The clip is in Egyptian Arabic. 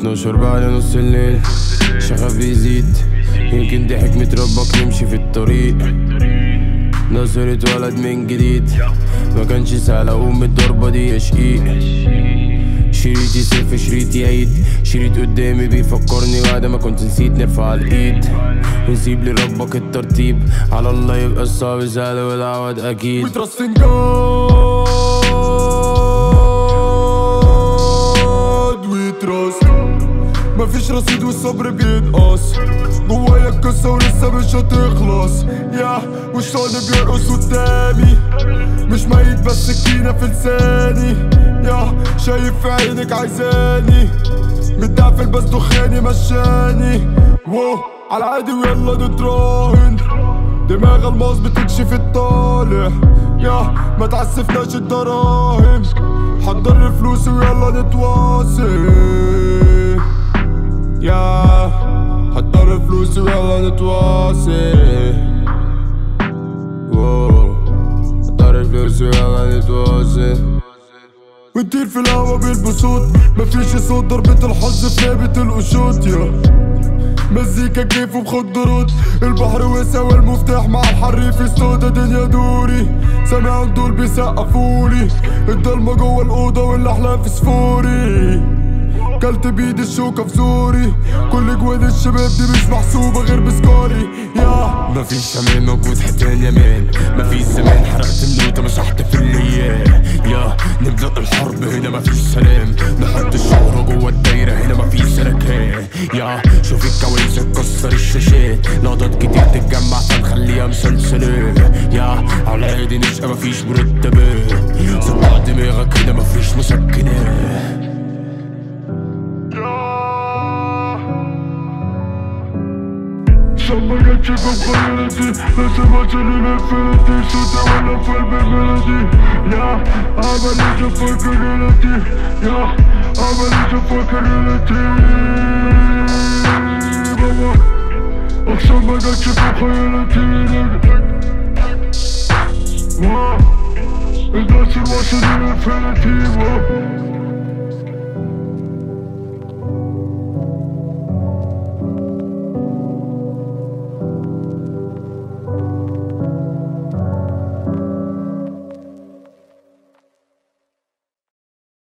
12 بعد نص الليل شغف بيزيد يمكن دي حكمة ربك نمشي في الطريق نصر اتولد من جديد ما كانش سهل اقوم من الضربة دي يا شقيق شريطي صفر شريطي عيد شريط قدامي بيفكرني بعد ما كنت نسيت نرفع الايد ونسيب لربك الترتيب على الله يبقى الصعب سهل والعوض اكيد وترسن جاد ويترست مفيش رصيد والصبر بينقص جوايا القصة ولسه مش هتخلص يا والشغل بيرقص قدامي مش ميت بس سكينة في لساني يا شايف في عينك عايزاني متدعفل بس دخاني مشاني واو على عادي ويلا نتراهن دماغ الماس بتكشف الطالع يا ما تعسفناش الدراهم حضر الفلوس ويلا نتواصل يا حضر الفلوس ويلا نتواصل واو حضر الفلوس ويلا نتواصل ونطير في الهوا بالبسوط مفيش صوت ضربة الحظ في لعبة القشوط يا مزيكا كيف ومخدرات البحر واسع والمفتاح مع الحريف سودا دنيا دوري سامع دول بيسقفولي الضلمة جوه الأوضة والأحلام في سفوري كلت بيد الشوكة في زوري كل جوان الشباب دي مش محسوبة غير بسكاري يا مفيش امان موجود حتى اليمين مفيش زمان حرقت النوتة مسحت في الايام يا نبدأ الحرب هنا مفيش سلام نحط الشهرة جوه الدايرة هنا مفيش سلكان يا شوف الكواليس تكسر الشاشات لقطات كتير تتجمع فنخليها مسلسلات يا على ايدي نشقى مفيش مرتبات صدع دماغك هنا مفيش مسكنات شما جاتش بخيرتي لازم اوصل للانفينيتي صوتي ولا في بالميلودي يا عملية فكرتي يا عملية فكرتي بابا اقسم ما جاتش بخيرتي واو الناس الواصل للانفينيتي واو